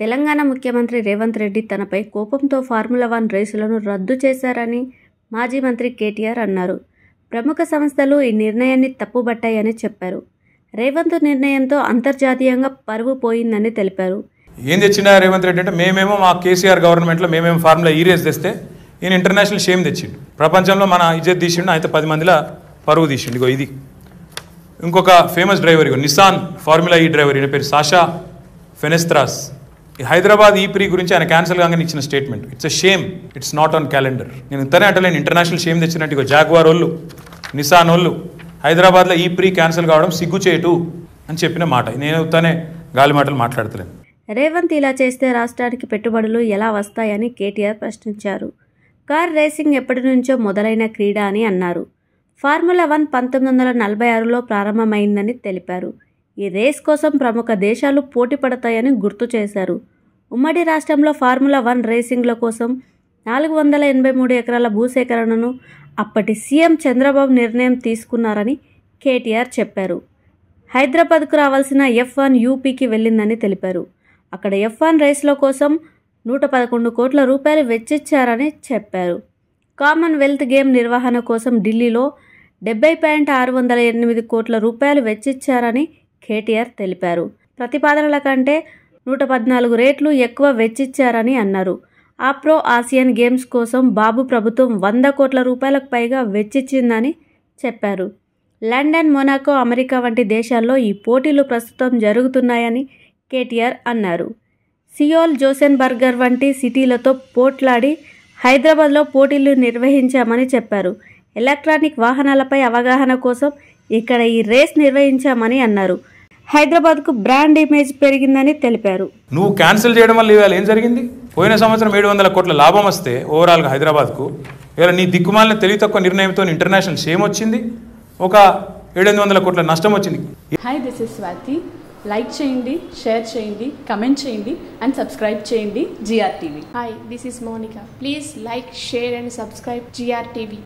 తెలంగాణ ముఖ్యమంత్రి రేవంత్ రెడ్డి తనపై కోపంతో ఫార్ములా వన్ రేసులను రద్దు చేశారని మాజీ మంత్రి కేటీఆర్ అన్నారు ప్రముఖ సంస్థలు ఈ నిర్ణయాన్ని తప్పుబట్టాయని చెప్పారు రేవంత్ నిర్ణయంతో అంతర్జాతీయంగా పరువు పోయిందని తెలిపారు ఏం తెచ్చిండా రేవంత్ రెడ్డి అంటే మేమేమో మా కేసీఆర్ గవర్నమెంట్లో మేమేమో ఫార్ములా ఈ రేస్ తెస్తే ఈయన ఇంటర్నేషనల్ షేమ్ తెచ్చిండు ప్రపంచంలో మన ఇజ్జత్ తీసిండు అయితే పది మందిలో పరువు తీసిండు ఇగో ఇది ఇంకొక ఫేమస్ డ్రైవర్ ఇగో నిసాన్ ఫార్ములా ఈ డ్రైవర్ ఈయన పేరు సాషా ఫెనెస్త్రాస్ ఈ హైదరాబాద్ ఈ ప్రీ గురించి ఆయన క్యాన్సిల్ కాగానే ఇచ్చిన statement it's a shame it's not on calendar నేను ఇంతనే అంటలేను ఇంటర్నేషనల్ షేమ్ తెచ్చినట్టు ఇగో జాగ్వార్ వాళ్ళు నిసాన్ వాళ్ళు హైదరాబాద్లో ఈ ప్రీ క్యాన్సిల్ కావడం సిగ్గుచేటు అని చెప్పిన మాట నేను ఉత్తానే గాలి మాటలు మాట్లాడతలేను రేవంత్ ఇలా చేస్తే రాష్ట్రానికి పెట్టుబడులు ఎలా వస్తాయని కేటీఆర్ ప్రశ్నించారు కార్ రేసింగ్ ఎప్పటి నుంచో మొదలైన క్రీడ అని అన్నారు ఫార్ములా వన్ పంతొమ్మిది వందల నలభై ఆరులో ప్రారంభమైందని తెలిపారు ఈ రేస్ కోసం ప్రముఖ దేశాలు పోటీ పడతాయని గుర్తు చేశారు ఉమ్మడి రాష్ట్రంలో ఫార్ములా వన్ రేసింగ్ల కోసం నాలుగు వందల ఎనభై మూడు ఎకరాల భూసేకరణను అప్పటి సీఎం చంద్రబాబు నిర్ణయం తీసుకున్నారని కేటీఆర్ చెప్పారు హైదరాబాద్కు రావాల్సిన ఎఫ్ వన్ యూపీకి వెళ్ళిందని తెలిపారు అక్కడ ఎఫ్ వన్ రేస్ల కోసం నూట పదకొండు కోట్ల రూపాయలు వెచ్చించారని చెప్పారు కామన్వెల్త్ గేమ్ నిర్వహణ కోసం ఢిల్లీలో డెబ్బై పాయింట్ ఆరు వందల ఎనిమిది కోట్ల రూపాయలు వెచ్చించారని కేటీఆర్ తెలిపారు ప్రతిపాదనల కంటే నూట పద్నాలుగు రేట్లు ఎక్కువ వెచ్చించారని అన్నారు ఆప్రో ఆసియన్ గేమ్స్ కోసం బాబు ప్రభుత్వం వంద కోట్ల రూపాయలకు పైగా వెచ్చించిందని చెప్పారు లండన్ మొనాకో అమెరికా వంటి దేశాల్లో ఈ పోటీలు ప్రస్తుతం జరుగుతున్నాయని కేటీఆర్ అన్నారు సియోల్ జోసెన్బర్గర్ వంటి సిటీలతో పోట్లాడి హైదరాబాద్లో పోటీలు నిర్వహించామని చెప్పారు ఎలక్ట్రానిక్ వాహనాలపై అవగాహన కోసం ఇక్కడ ఈ రేస్ నిర్వహించామని అన్నారు హైదరాబాద్కు బ్రాండ్ ఇమేజ్ పెరిగిందని తెలిపారు నువ్వు క్యాన్సిల్ చేయడం వల్ల ఇవాళ ఏం జరిగింది పోయిన సంవత్సరం ఏడు వందల కోట్ల లాభం వస్తే ఓవరాల్గా హైదరాబాద్కు ఇవాళ నీ దిక్కుమాలిన తెలివి తక్కువ నిర్ణయంతో ఇంటర్నేషనల్ షేమ్ వచ్చింది ఒక ఏడెనిమిది వందల కోట్ల నష్టం వచ్చింది hi this is Swathi like చేయండి షేర్ చేయండి కమెంట్ చేయండి అండ్ సబ్స్క్రైబ్ చేయండి GR TV Hi, this is Monica. Please like, share, and subscribe GRTV.